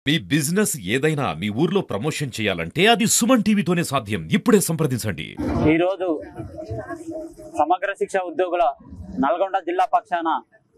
మీ business ఏదైనా మీ ఊర్లో promotion చేయాలంటే అది సుమన్ టీవీతోనే సాధ్యం ఇప్పుడే సంప్రదించండి ఈరోజు సమగ్ర శిక్ష ఉద్యోగుల నల్గొండ జిల్లా పక్షాన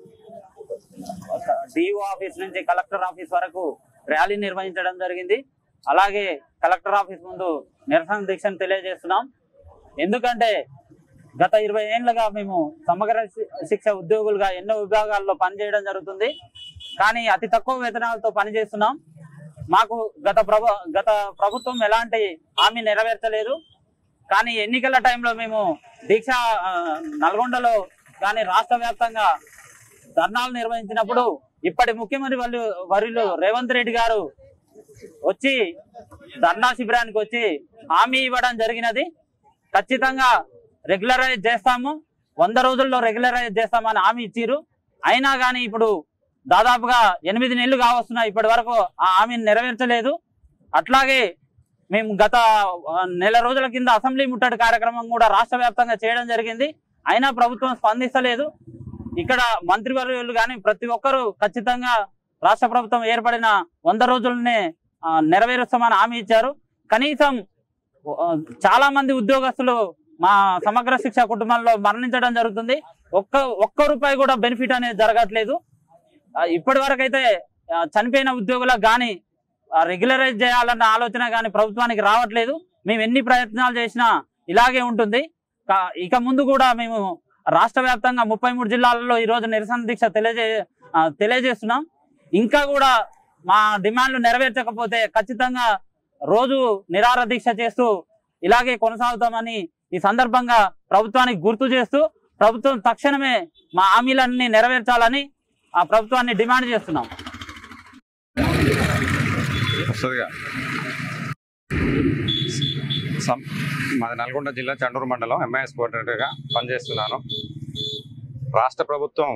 డిఓ ఆఫీస్ నుంచి కలెక్టర్ ఆఫీస్ వరకు ర్యాలీ నిర్వహించడం జరిగింది అలాగే కలెక్టర్ ఆఫీస్ ముందు నిరసన దీక్షను తెలియజేస్తున్నాం ఎందుకంటే గత ఇరవై ఏళ్ళుగా మేము సమగ్ర శి- శిక్ష ఉద్యోగులుగా ఎన్నో విభాగాల్లో పనిచేయడం జరుగుతుంది కానీ అతి తక్కువ వేతనాలతో పనిచేస్తున్నాం మాకు గత ప్రభు గత ప్రభుత్వం ఎలాంటి హామీ నెరవేర్చలేదు కానీ ఎన్నికల టైంలో మేము దీక్ష ఆ, నల్గొండలో కానీ రాష్ట్ర వ్యాప్తంగా ధర్నాలు నిర్వహించినప్పుడు ఇప్పటి ముఖ్యమంత్రి వాళ్ళు వర్యులు రేవంత్ రెడ్డి గారు వచ్చి ధర్నా శిబిరానికి వచ్చి హామీ ఇవ్వడం జరిగినది ఖచ్చితంగా రెగ్యులరైజ్ చేస్తాము వంద రోజుల్లో రెగ్యులరైజ్ చేస్తామని హామీ ఇచ్చిర్రు అయినా కానీ ఇప్పుడు దాదాపుగా ఎనిమిది నెలలు కావస్తున్నాయి ఇప్పటి వరకు ఆ హామీని నెరవేర్చలేదు అట్లాగే మేము గత ఆ, నెల రోజుల కింద అసెంబ్లీ ముట్టడి కార్యక్రమం కూడా రాష్ట్ర వ్యాప్తంగా చేయడం జరిగింది అయినా ప్రభుత్వం స్పందిస్తలేదు ఇక్కడ మంత్రివర్యులు కానీ ప్రతి ఒక్కరూ ఖచ్చితంగా రాష్ట్ర ప్రభుత్వం ఏర్పడిన వంద రోజులనే ఆ, నెరవేరుస్తామని హామీ ఇచ్చారు కనీసం ఆ, చాలా మంది ఉద్యోగస్తులు మా సమగ్ర శిక్ష కుటుంబంలో మరణించడం జరుగుతుంది ఒక్క ఒక్క రూపాయి కూడా బెనిఫిట్ అనేది జరగట్లేదు ఆ, ఇప్పటి వరకు అయితే ఆ, చనిపోయిన ఉద్యోగులకు కానీ రెగ్యులరైజ్ చేయాలన్న ఆలోచన కానీ ప్రభుత్వానికి రావట్లేదు మేము ఎన్ని ప్రయత్నాలు చేసినా ఇలాగే ఉంటుంది కా- ఇక ముందు కూడా మేము రాష్ట్ర వ్యాప్తంగా ముప్పై మూడు జిల్లాలలో ఈ రోజు నిరసన దీక్ష తెలియజే ఆ, తెలియజేస్తున్నాం ఇంకా కూడా మా డిమాండ్లు నెరవేర్చకపోతే ఖచ్చితంగా రోజు నిరార దీక్ష చేస్తూ ఇలాగే కొనసాగుతామని ఈ సందర్భంగా ప్రభుత్వానికి గుర్తు చేస్తూ ప్రభుత్వం తక్షణమే మా హామీలన్నీ నెరవేర్చాలని ఆ ప్రభుత్వాన్ని డిమాండ్ చేస్తున్నాం వస్తుందిగా సం- మాది నల్గొండ జిల్లా చండూరు మండలం ఎంఐఎస్ కోఆర్డినేటర్గా పనిచేస్తున్నాను రాష్ట్ర ప్రభుత్వం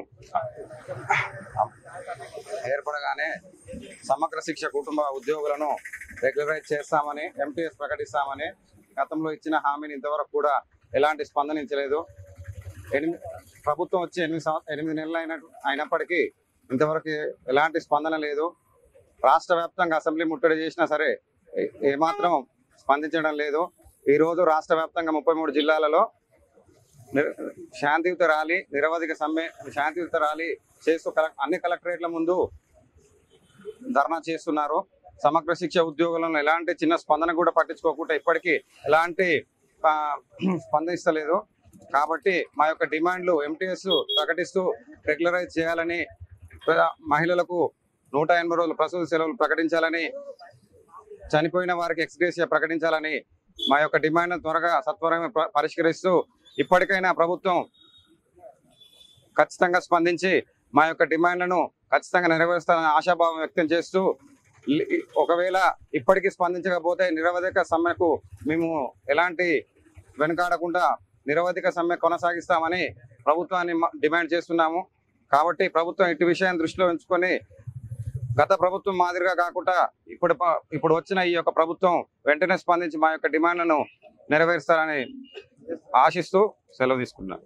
ఏర్పడగానే సమగ్ర శిక్ష కుటుంబ ఉద్యోగులను రెగ్యులరైజ్ చేస్తామని ఎంటీఎస్ ప్రకటిస్తామని గతంలో ఇచ్చిన హామీని ఇంతవరకు కూడా ఎలాంటి స్పందనించలేదు ఎనిమిది ప్రభుత్వం వచ్చి ఎనిమిది సంవ- ఎనిమిది నెలలు అయిన అయినప్పటికీ ఇంతవరకు ఎలాంటి స్పందన లేదు రాష్ట్ర వ్యాప్తంగా అసెంబ్లీ ముట్టడి చేసినా సరే ఏ- ఏమాత్రం స్పందించడం లేదు ఈ రోజు రాష్ట్ర వ్యాప్తంగా ముప్పై మూడు జిల్లాలలో నిర- శాంతియుత ర్యాలీ నిరవధిక సమ్మె శాంతియుత ర్యాలీ చేస్తూ కలెక్- అన్ని కలెక్టరేట్ల ముందు ధర్నా చేస్తున్నారు సమగ్ర శిక్ష ఉద్యోగులను ఎలాంటి చిన్న స్పందన కూడా పట్టించుకోకుండా ఇప్పటికీ ఎలాంటి ఆ, స్పందిస్తలేదు కాబట్టి మా యొక్క డిమాండ్లు ఎంటీఎస్ ప్రకటిస్తూ రెగ్యులరైజ్ చేయాలని ప్ర- మహిళలకు నూట ఎనభై రోజులు ప్రసూతి సెలవులు ప్రకటించాలని చనిపోయిన వారికి ఎక్స్గ్రేషియా ప్రకటించాలని మా యొక్క డిమాండ్ త్వరగా సత్వరంగా ప- పరిష్కరిస్తూ ఇప్పటికైనా ప్రభుత్వం ఖచ్చితంగా స్పందించి మా యొక్క డిమాండ్లను ఖచ్చితంగా నెరవేరుస్తారని ఆశాభావం వ్యక్తం చేస్తూ లి- ఒకవేళ ఇప్పటికీ స్పందించకపోతే నిరవధిక సమ్మెకు మేము ఎలాంటి వెనుకాడకుండా నిరవధిక సమ్మె కొనసాగిస్తామని ప్రభుత్వాన్ని మ- డిమాండ్ చేస్తున్నాము కాబట్టి ప్రభుత్వం ఇటు విషయాన్ని దృష్టిలో ఉంచుకొని గత ప్రభుత్వం మాదిరిగా కాకుండా ఇప్పుడు ప- ఇప్పుడు వచ్చిన ఈ యొక్క ప్రభుత్వం వెంటనే స్పందించి మా యొక్క డిమాండ్లను నెరవేరుస్తారని ఆశిస్తూ సెలవు తీసుకున్నాను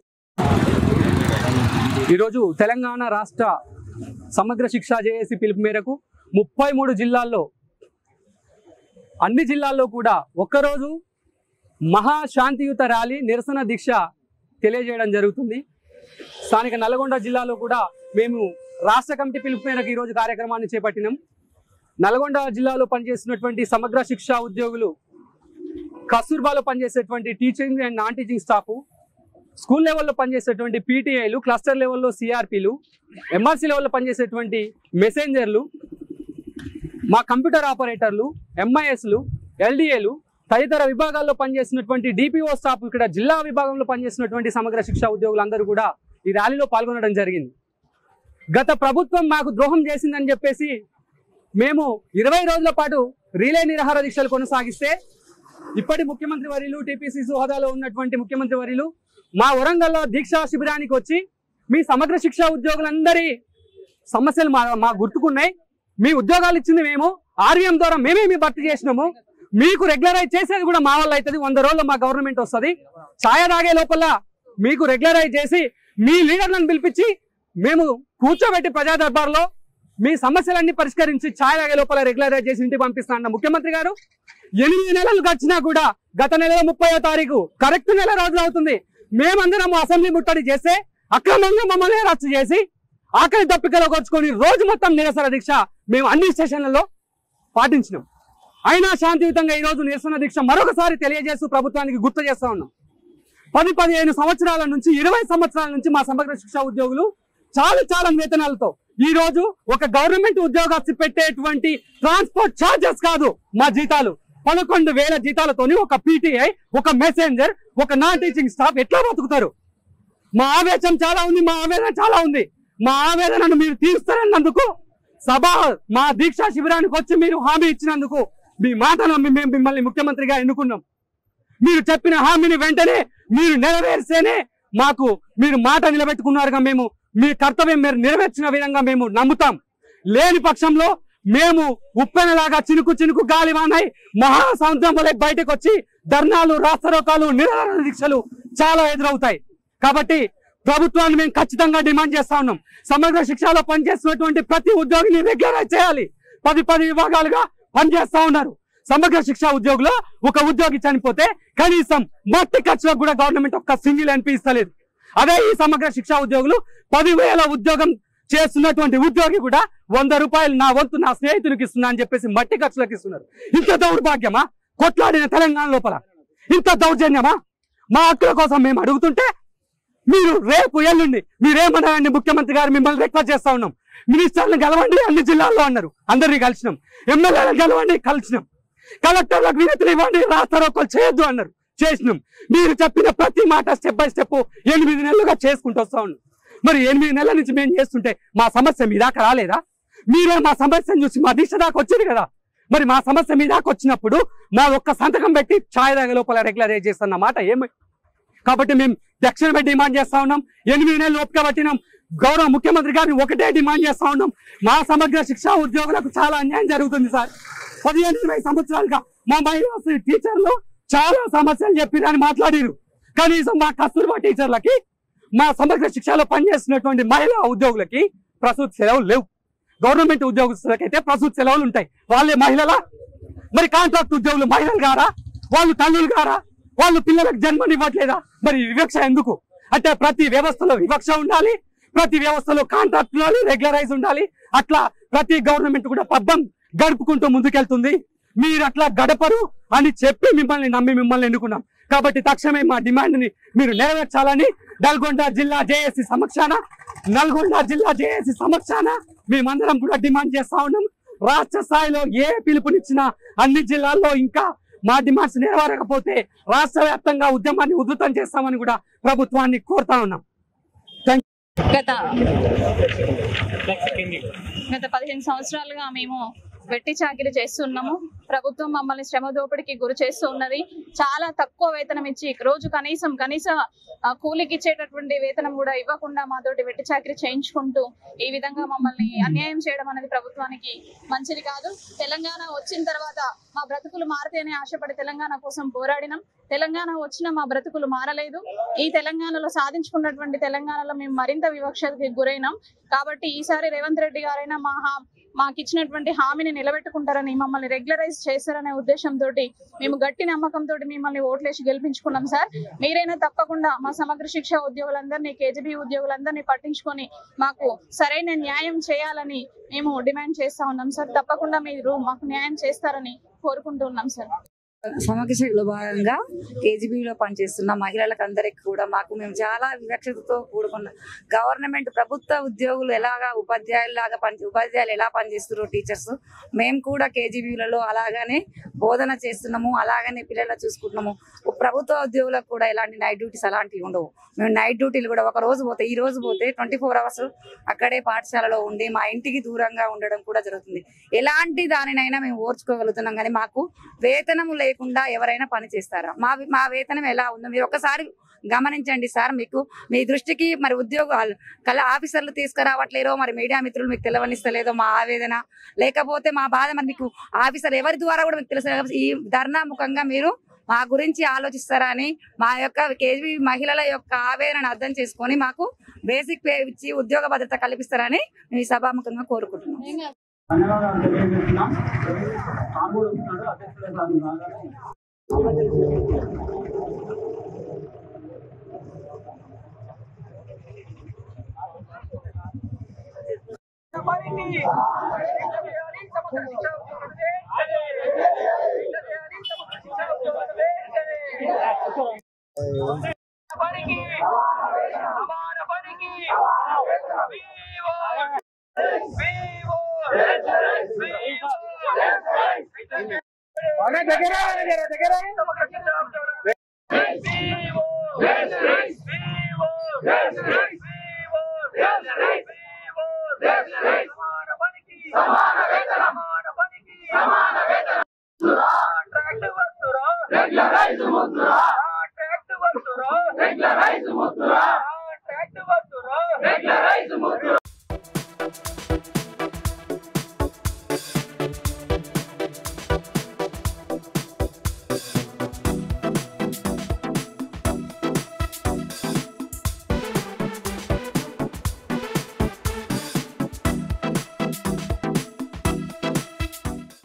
ఈరోజు తెలంగాణ రాష్ట్ర సమగ్ర శిక్షా జేఏసీ పిలుపు మేరకు ముప్పై మూడు జిల్లాల్లో అన్ని జిల్లాల్లో కూడా ఒక్కరోజు మహా శాంతియుత ర్యాలీ నిరసన దీక్ష తెలియజేయడం జరుగుతుంది స్థానిక నల్గొండ జిల్లాలో కూడా మేము రాష్ట్ర కమిటీ పిలుపు మేరకు ఈరోజు కార్యక్రమాన్ని చేపట్టినాం నల్గొండ జిల్లాలో పనిచేస్తున్నటువంటి సమగ్ర శిక్షా ఉద్యోగులు కస్తూర్బాలో పనిచేసేటువంటి teaching and non teaching staff school లెవెల్లో పనిచేసేటువంటి పీటీఐలు క్లస్టర్ లెవెల్లో సిఆర్పీలు ఎంఆర్సీ లెవెల్లో పనిచేసేటువంటి మెసెంజర్లు మా కంప్యూటర్ ఆపరేటర్లు ఎంఐఎస్లు ఎల్డిఏలు తదితర విభాగాల్లో పనిచేస్తున్నటువంటి డిపిఓ స్టాఫ్ ఇక్కడ జిల్లా విభాగంలో పనిచేస్తున్నటువంటి సమగ్ర శిక్షా ఉద్యోగులందరూ కూడా ఈ ర్యాలీలో పాల్గొనడం జరిగింది గత ప్రభుత్వం మాకు ద్రోహం చేసిందని చెప్పేసి మేము ఇరవై రోజుల పాటు రిలే నిరాహార దీక్షలు కొనసాగిస్తే ఇప్పటి ముఖ్యమంత్రి వర్యులు టీపీసీసీ హోదాలో ఉన్నటువంటి ముఖ్యమంత్రి వర్యులు మా వరంగల్లో దీక్షా శిబిరానికి వచ్చి మీ సమగ్ర శిక్షా ఉద్యోగులందరి సమస్యలు మా మా గుర్తుకున్నాయి మీ ఉద్యోగాలు ఇచ్చింది మేము ఆర్వీఎం ద్వారా మేమే మీ భర్తీ చేసినాము మీకు రెగ్యులరైజ్ చేసేది కూడా మా వల్ల అవుతుంది వంద రోజుల్లో మా గవర్నమెంట్ వస్తుంది ఛాయ తాగే లోపల మీకు రెగ్యులరైజ్ చేసి మీ లీడర్లను పిలిపించి మేము కూర్చోబెట్టి ప్రజా దర్బార్లో మీ సమస్యలన్నీ పరిష్కరించి ఛాయ్ తాగే లోపల రెగ్యులరైజ్ చేసి ఇంటికి పంపిస్తా అన్న ముఖ్యమంత్రి గారు ఎనిమిది నెలలు గడిచినా కూడా గత నెల ముప్పయో తారీఖు కరెక్ట్ నెల రోజులు అవుతుంది మేమందరం అసెంబ్లీ ముట్టడి చేస్తే అక్రమంగా మమ్మల్ని రద్దు చేసి ఆకలి దప్పికలో కొచ్చుకొని రోజు మొత్తం నిరసన దీక్ష మేము అన్ని స్టేషన్లలో పాటించినాం అయినా శాంతియుతంగా ఈ రోజు నిరసన దీక్ష మరొకసారి తెలియజేస్తూ ప్రభుత్వానికి గుర్తు చేస్తా ఉన్నాం పది పదిహేను సంవత్సరాల నుంచి ఇరవై సంవత్సరాల నుంచి మా సమగ్ర శిక్షా ఉద్యోగులు చాలా చాలా వేతనాలతో ఈ రోజు ఒక గవర్నమెంట్ ఉద్యోగస్తు పెట్టేటువంటి ట్రాన్స్పోర్ట్ ఛార్జెస్ కాదు మా జీతాలు పదకొండు వేల జీతాలతోని ఒక పీటీఐ ఒక మెసెంజర్ ఒక నాన్ టీచింగ్ స్టాఫ్ ఎట్లా బతుకుతారు మా ఆవేశం చాలా ఉంది మా ఆవేదన చాలా ఉంది మా ఆవేదనను మీరు తీరుస్తారన్నందుకు సభ మా దీక్షా శిబిరానికి వచ్చి మీరు హామీ ఇచ్చినందుకు మీ మాట నమ్మి మేము మిమ్మల్ని ముఖ్యమంత్రిగా ఎన్నుకున్నాం మీరు చెప్పిన హామీని వెంటనే మీరు నెరవేర్స్తేనే మాకు మీరు మాట నిలబెట్టుకున్నారుగా మేము మీ కర్తవ్యం మీరు నెరవేర్చిన విధంగా మేము నమ్ముతాం లేని పక్షంలో మేము ఉప్పెనలాగా చినుకు చినుకు గాలి వానాయి మహాసముద్రం వలె బయటకు వచ్చి ధర్నాలు రాస్తరోకాలు నిరాహార దీక్షలు చాలా ఎదురవుతాయి కాబట్టి ప్రభుత్వాన్ని మేము ఖచ్చితంగా డిమాండ్ చేస్తా ఉన్నాం సమగ్ర శిక్షలో పనిచేస్తున్నటువంటి ప్రతి ఉద్యోగిని రెగ్యులరైజ్ చేయాలి పది పది విభాగాలుగా పనిచేస్తా ఉన్నారు సమగ్ర శిక్ష ఉద్యోగులు ఒక ఉద్యోగి చనిపోతే కనీసం మట్టి ఖర్చులకు కూడా గవర్నమెంట్ ఒక్క సింగిల్ ఎన్పీ ఇస్తలేదు అదే ఈ సమగ్ర శిక్షా ఉద్యోగులు పదివేల ఉద్యోగం చేస్తున్నటువంటి ఉద్యోగి కూడా వంద రూపాయలు నా వంతు నా స్నేహితునికి ఇస్తున్నా అని చెప్పేసి మట్టి ఖర్చులకు ఇస్తున్నారు ఇంత దౌర్భాగ్యమా కొట్లాడిన తెలంగాణ లోపల ఇంత దౌర్జన్యమా మా హక్కుల కోసం మేము అడుగుతుంటే మీరు రేపు ఎల్లుండి మీరేమన్నారండి ముఖ్యమంత్రి గారు మిమ్మల్ని రిక్వెస్ట్ చేస్తా ఉన్నాం మినిస్టర్లు గెలవండి అన్ని జిల్లాల్లో అన్నారు అందరినీ కలిసినాం ఎమ్మెల్యేలు గెలవండి కలిసినాం కలెక్టర్లకు వినతులు ఇవ్వండి రాస్తారోకలు చేయొద్దు అన్నారు చేసినాం మీరు చెప్పిన ప్రతి మాట స్టెప్ బై స్టెప్ ఎనిమిది నెలలుగా చేసుకుంటూ వస్తా ఉన్నాం మరి ఎనిమిది నెలల నుంచి మేము చేస్తుంటే మా సమస్య మీ దాకా రాలేదా మీరే మా సమస్యను చూసి మా దీక్ష దాకా వచ్చింది కదా మరి మా సమస్య మీ దాకా వచ్చినప్పుడు మా ఒక్క సంతకం పెట్టి ఛాయ్ దాగ లోపల రెగ్యులరైజ్ చేస్తున్న మాట ఏమి కాబట్టి మేము తక్షణమే డిమాండ్ చేస్తా ఉన్నాం ఎనిమిది నెలలు ఓపిక పట్టినాం గౌరవ ముఖ్యమంత్రి గారిని ఒకటే డిమాండ్ చేస్తా ఉన్నాం మా సమగ్ర శిక్షా ఉద్యోగులకు చాలా అన్యాయం జరుగుతుంది సార్ పదిహేను ఇరవై సంవత్సరాలుగా మా మహిళా టీచర్లు చాలా సమస్యలు చెప్పిరని మాట్లాడిరు కనీసం మా కస్తూర్బా టీచర్లకి మా సమగ్ర శిక్షలో పనిచేస్తున్నటువంటి మహిళా ఉద్యోగులకి ప్రసూతి సెలవులు లేవు గవర్నమెంట్ ఉద్యోగస్తులకైతే ప్రసూతి సెలవులు ఉంటాయి వాళ్ళే మహిళల మరి కాంట్రాక్ట్ ఉద్యోగులు మహిళలు గారా వాళ్ళు తల్లులు గారా వాళ్ళు పిల్లలకు జన్మనివ్వట్లేదా మరి ఈ వివక్ష ఎందుకు అంటే ప్రతి వ్యవస్థలో వివక్ష ఉండాలి ప్రతి వ్యవస్థలో కాంట్రాక్ట్ ఉండాలి రెగ్యులరైజ్ ఉండాలి అట్లా ప్రతి గవర్నమెంట్ కూడా పబ్బం గడుపుకుంటూ ముందుకెళ్తుంది మీరు అట్లా గడపరు అని చెప్పి మిమ్మల్ని నమ్మి మిమ్మల్ని ఎన్నుకున్నాం కాబట్టి తక్షణమే మా డిమాండ్ ని మీరు నెరవేర్చాలని నల్గొండ జిల్లా జేఏసీ సమక్షాన నల్గొండ జిల్లా జేఏసీ సమక్షాన మేమందరం కూడా డిమాండ్ చేస్తా ఉన్నాం రాష్ట్ర స్థాయిలో ఏ పిలుపునిచ్చినా అన్ని జిల్లాల్లో ఇంకా మా డిమాండ్స్ నెరవేరకపోతే రాష్ట్ర వ్యాప్తంగా ఉద్యమాన్ని ఉధృతం చేస్తామని కూడా ప్రభుత్వాన్ని కోరుతా ఉన్నాం గత గత పదిహేను సంవత్సరాలుగా మేము వెట్టి చాకిరి చేస్తున్నాము ప్రభుత్వం మమ్మల్ని శ్రమ దోపిడికి గురి చేస్తూ ఉన్నది చాలా తక్కువ వేతనం ఇచ్చి రోజు కనీసం కనీస ఆ, కూలికి ఇచ్చేటటువంటి వేతనం కూడా ఇవ్వకుండా మాతోటి వెట్టి చాకిరి చేయించుకుంటూ ఈ విధంగా మమ్మల్ని అన్యాయం చేయడం అనేది ప్రభుత్వానికి మంచిది కాదు తెలంగాణ వచ్చిన తర్వాత మా బ్రతుకులు మారితేనే ఆశపడి తెలంగాణ కోసం పోరాడినాం తెలంగాణ వచ్చిన మా బ్రతుకులు మారలేదు ఈ తెలంగాణలో సాధించుకున్నటువంటి తెలంగాణలో మేము మరింత వివక్షకి గురైనాం కాబట్టి ఈసారి రేవంత్ రెడ్డి గారైనా మా హా- మాకు ఇచ్చినటువంటి హామీని నిలబెట్టుకుంటారని మమ్మల్ని రెగ్యులరైజ్ చేస్తారనే ఉద్దేశంతో మేము గట్టి నమ్మకంతో మిమ్మల్ని ఓట్లేసి గెలిపించుకున్నాం సార్ మీరైనా తప్పకుండా మా సమగ్ర శిక్ష ఉద్యోగులందరినీ కేజీబీ ఉద్యోగులందరినీ పట్టించుకొని మాకు సరైన న్యాయం చేయాలని మేము డిమాండ్ చేస్తా ఉన్నాం సార్ తప్పకుండా మీరు మాకు న్యాయం చేస్తారని కోరుకుంటున్నాం సార్ సమగ్రశలో భాగంగా కేజీబీలో పనిచేస్తున్న మహిళలకు అందరికి కూడా మాకు మేము చాలా వివక్షతతో కూడుకున్న గవర్నమెంట్ ప్రభుత్వ ఉద్యోగులు ఎలాగా ఉపాధ్యాయులాగా పని ఉపాధ్యాయులు ఎలా పనిచేస్తున్నారో టీచర్స్ మేము కూడా కేజీబీలలో అలాగనే బోధన చేస్తున్నాము అలాగనే పిల్లల చూసుకుంటున్నాము ప్రభుత్వ ఉద్యోగులకు కూడా ఎలాంటి నైట్ డ్యూటీస్ అలాంటివి ఉండవు మేము నైట్ డ్యూటీలు కూడా ఒక రోజు పోతే ఈ రోజు పోతే ట్వంటీ ఫోర్ అవర్స్ అక్కడే పాఠశాలలో ఉండి మా ఇంటికి దూరంగా ఉండడం కూడా జరుగుతుంది ఎలాంటి దానినైనా మేము ఓర్చుకోగలుగుతున్నాం కానీ మాకు వేతనం లేకుండా ఎవరైనా పని చేస్తారా మా మా వేతనం ఎలా ఉందో మీరు ఒకసారి గమనించండి సార్ మీకు మీ దృష్టికి మరి ఉద్యోగాలు కళ ఆఫీసర్లు తీసుకురావట్లేరో మరి మీడియా మిత్రులు మీకు తెలవనిస్తలేదో మా ఆవేదన లేకపోతే మా బాధ మరి మీకు ఆఫీసర్ ఎవరి ద్వారా కూడా మీకు తెలుసు ఈ ధర్నా ముఖంగా మీరు మా గురించి ఆలోచిస్తారా అని మా యొక్క కేజీ మహిళల యొక్క ఆవేదనను అర్థం చేసుకొని మాకు బేసిక్ పే ఇచ్చి ఉద్యోగ భద్రత కల్పిస్తారని మేము ఈ సభాముఖంగా కోరుకుంటున్నాం ధన్యవాదాలు తెలియజేస్తున్నాం ఆంబూడు వస్తున్నాడు అధ్యక్షుడు గారు రాగానే రెగ్యులరైజ్ ముద్దురా